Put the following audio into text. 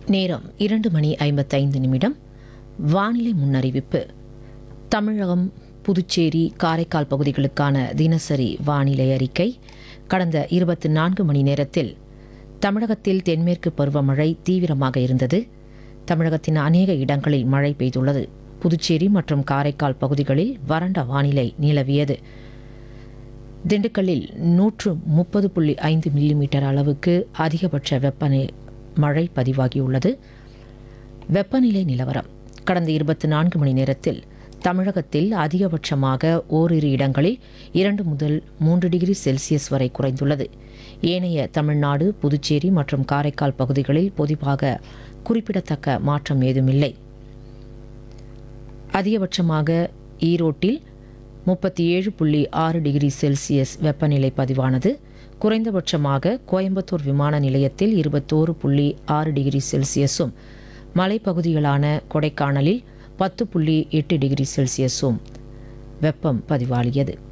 நேரம் இரண்டு மணி ஐம்பத்தைந்து நிமிடம் வானிலை முன்னறிவிப்பு தமிழகம் புதுச்சேரி காரைக்கால் பகுதிகளுக்கான தினசரி வானிலை அறிக்கை கடந்த இருபத்தி நான்கு மணி நேரத்தில் தமிழகத்தில் தென்மேற்கு பருவமழை தீவிரமாக இருந்தது தமிழகத்தின் அநேக இடங்களில் மழை பெய்துள்ளது புதுச்சேரி மற்றும் காரைக்கால் பகுதிகளில் வறண்ட வானிலை நிலவியது திண்டுக்கல்லில் நூற்று முப்பது புள்ளி ஐந்து மில்லிமீட்டர் அளவுக்கு அதிகபட்ச வெப்பநிலை மழை பதிவாகியுள்ளது வெப்பநிலை நிலவரம் கடந்த இருபத்தி நான்கு மணி நேரத்தில் தமிழகத்தில் அதிகபட்சமாக ஓரிரு இடங்களில் இரண்டு முதல் மூன்று டிகிரி செல்சியஸ் வரை குறைந்துள்ளது ஏனைய தமிழ்நாடு புதுச்சேரி மற்றும் காரைக்கால் பகுதிகளில் பொதுவாக குறிப்பிடத்தக்க மாற்றம் ஏதுமில்லை அதிகபட்சமாக ஈரோட்டில் முப்பத்தி ஏழு புள்ளி ஆறு டிகிரி செல்சியஸ் வெப்பநிலை பதிவானது குறைந்தபட்சமாக கோயம்புத்தூர் விமான நிலையத்தில் இருபத்தோரு புள்ளி ஆறு டிகிரி செல்சியஸும் மலைப்பகுதிகளான கொடைக்கானலில் பத்து புள்ளி எட்டு டிகிரி செல்சியஸும் வெப்பம் பதிவாகியது